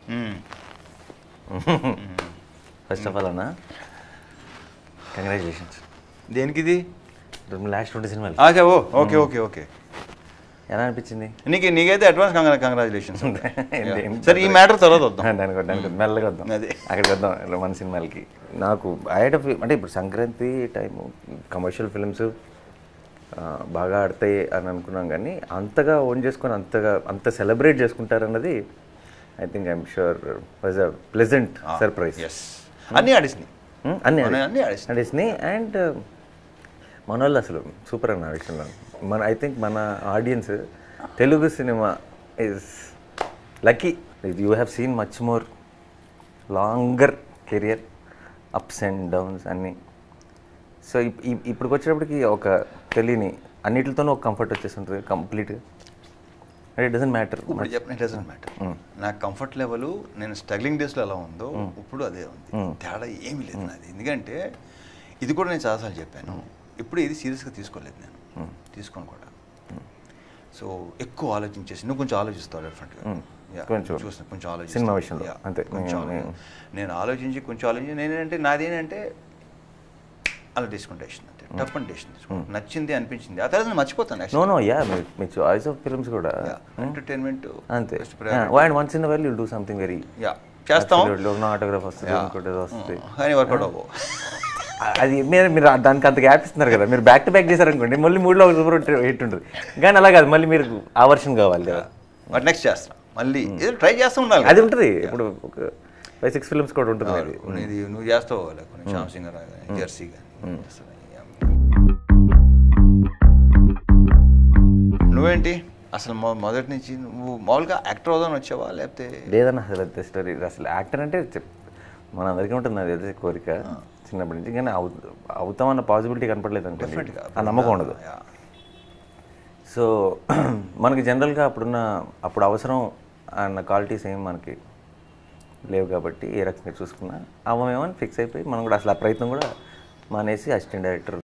Hmm. First of all అన్న congratulations దేనికి ఇది లాస్ట్ ట్వంటీ సినిమాలు ఆచా ఓ ఓకే ఓకే ఓకే ఎలా అనిపించింది నీకు నీకైతే అడ్వాన్స్ కంగ్రా కంగ్రాచులేషన్స్ ఏంటి- ఏంటి? సరే ఈ మ్యాటర్ తర్వాత వద్దాం దానికి దానికి మెల్లగా వద్దాం అదే. అక్కడికి వద్దాం ఇలా మన సినిమాలకి నాకు ఐట అంటే ఇప్పుడు సంక్రాంతి టైము కమర్షియల్ ఫిల్మ్స్ బాగా ఆడతాయి అని అనుకున్నాం కానీ అంతగా ఓన్ చేసుకొని అంతగా అంత సెలబ్రేట్ చేసుకుంటారన్నది I think I'm sure was a pleasant surprise yes అన్నీ ఆడిసినాయి అన్ని అన్నీ- అన్నీ ఆడేసినాయి. ఆడేసినాయి అండ్ మన వాళ్ళు అసలు సూపర్ అన్న ఆ విషయంలో మన ఐ థింక్ మన audience Telugu cinema is lucky you have seen much more longer career ups and downs అన్నీ సో ఇప్పుడు వచ్చేటప్పటికి ఒక తెలియని అన్నిటితోనూ ఒక కంఫర్ట్ వచ్చేస్తుంటుంది కంప్లీట్గా ఇట్ డజంట్ మ్యాటర్ ఇప్పుడు చెప్పిన ఇట్ డజంట్ మ్యాటర్ నా కంఫర్ట్ లెవెల్ నేను స్ట్రగ్లింగ్ డేస్లో ఎలా ఉందో ఇప్పుడు అదే ఉంది తేడా ఏమీ లేదు నాది ఎందుకంటే ఇది కూడా నేను చాలాసార్లు చెప్పాను ఇప్పుడు ఇది సీరియస్గా తీసుకోలేదు నేను తీసుకోను కూడా సో ఎక్కువ ఆలోచించేసి నువ్వు కొంచెం ఆలోచిస్తావు డెఫినెట్గా కొంచెం. చూసిన కొంచెం ఆలోచి సినిమా విషయంలో, అంతే. కొంచెం నేను- ఆలోచి- నేను ఆలోచించి కొంచెం ఆలోచించి నేనేంటే నాది ఏంటంటే అలా తీసుకుంటే డెసిషన్ అంటే టఫ్ అండ్ డెసిషన్ తీసుకుంటాను నచ్చింది అనిపించింది ఆ తర్వాత నేను మర్చిపోతాను నో నో యా మీ మీ చాయిస్ ఆఫ్ ఫిల్మ్స్ కూడా ఎంటర్టైన్మెంట్ అంతే and once in well you do something very yeah చేస్తాం ఆటోగ్రాఫ్ వస్తుంది ఇంకోటి ఏదో వస్తుంది కానీ వర్కౌట్ అవ్వవు అది మీరు మీరు దానికి అంత గ్యాప్ ఇస్తున్నారు కదా మీరు బ్యాక్ టు బ్యాక్ చేశారనుకోండి మళ్ళీ మూడులో ఒక సూపర్ హిట్ ఉంటుంది కానీ అలా కాదు మళ్ళీ మీరు ఆ వర్షన్ కావాలి కదా బట్ నెక్స్ట్ చేస్తాం మళ్ళీ ఏదో ట్రై చేస్తూ ఉండాలి అది ఉంటుంది ఇప్పుడు ఒక ఫైవ్ సిక్స్ ఫిల్మ్స్ కూడా ఉంటుంది అది కొన్ని ఇది నువ్వు చేస్తావు లేకపోతే కొన్ని శ్యామ్ సింగ్ కానీ జెర్సీ కానీ నువ్వేంటి అసలు మొ- మొదటి నుంచి నువ్వు మామూలుగా యాక్టర్ అవుదామని వచ్చావా లేకపోతే లేదన్న అసలు అంతే స్టోరీ అసలు యాక్టర్ అంటే చెప్- మన అందరికీ ఉంటుంది అది తెలిసే కోరిక చిన్నప్పటి నుంచి కానీ అవు అవుతామన్న పాసిబిలిటీ కనపడలేదు అనుకోండి Definitely గా. ఆ నమ్మకం ఉండదు Yeah. సో మనకి జనరల్గా అప్పుడున్న అప్పుడు అవసరం అన్న క్వాలిటీస్ ఏం మనకి లేవు కాబట్టి ఏ రకంగా చూసుకున్నా అవ్వమేమో అని ఫిక్స్ అయిపోయి మనం కూడా అసలు ఆ ప్రయత్నం కూడా మానేసి అసిస్టెంట్ డైరెక్టర్